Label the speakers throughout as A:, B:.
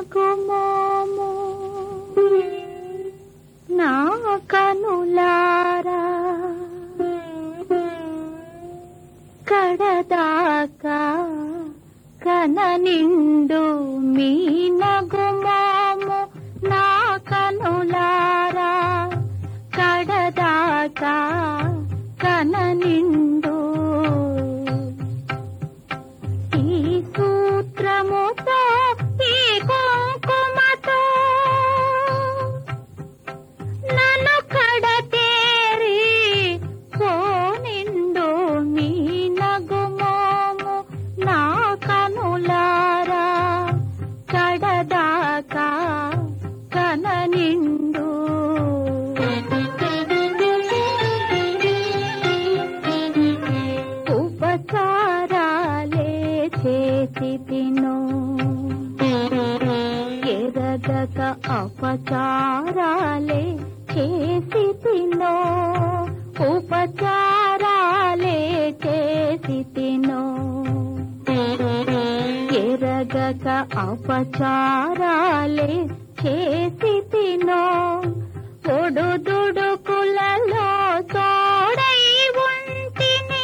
A: నగుమోము నా కనులారా కడదాకా కన నిండు మీ నగుమోము నా కనులారా కడదాకా కన నిండు ఈ సూత్రముతో ఈ కుంకుమతో నన్ను కడతేరి పోనిండు మీ నగుమోము నా కనులారా కడదాకా కన నిండు ఉపచారాలే చేసి తిను ఎరగక అపచారాలే చేసి తినో ఉపచారాలే చేసి తినో ఎరగక అపచారాలే చేసి తినో ఒడుదుడుకులలో తోడై ఉంటిని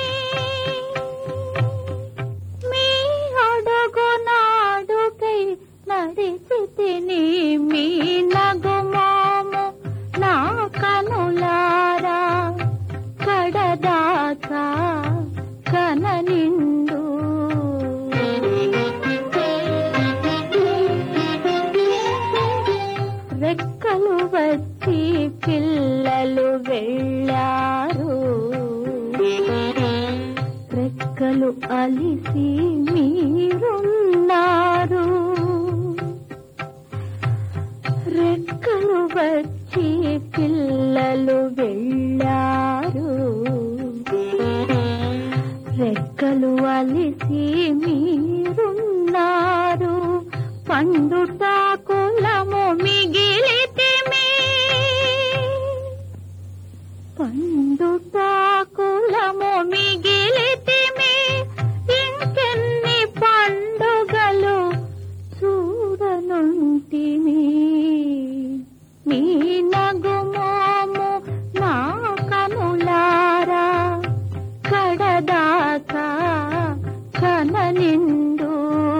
A: మీ అడుగు నాడుకై నడిచి తిని మీ నగుమోము నా కనులారా కడదాకా కన నిండు రెక్కలు వచ్చి పిల్లలు వెళ్ళారు రెక్కలు అలిసి మీరున్నారు రెక్కలు వచ్చి పిల్లలు వెళ్ళారు రెక్కలు అలిసి మీరున్నారు పండుటా కులము మిగిలితిమి పండుటా కులము మిగిలితిమి ఇంకెన్ని పండుగలు చూడనుంటిమి మీ నగుమోము నా కనులారా కడదాకా కన నిండు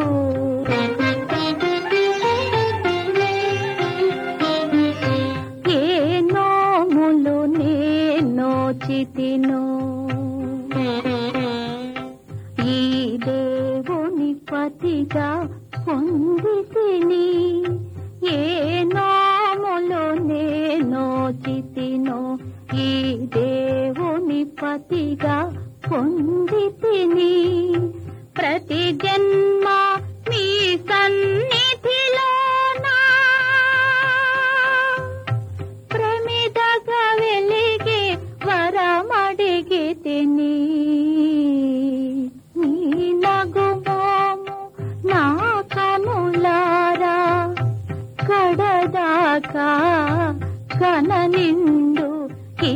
A: ఏ నోములు నేను చితినో ఈ దేవుని పతిగా పొంది తిని ఏ నోములు నేను చితినో ఈ దేవుని పతిగా పొంది తిని ప్రతి జన్మ మీ సన్నిధిలోనా ప్రమిదగా వెలిగి వరమడిగి తిని నీ నగుమోము నా కనులారా కడదాకా కన నిండు ఈ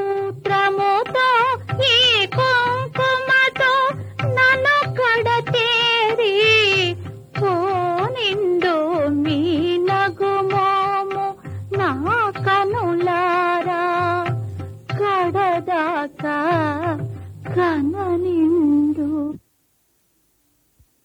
A: సూత్రముతో ఈ కుంకుమతో నన్ను కడతే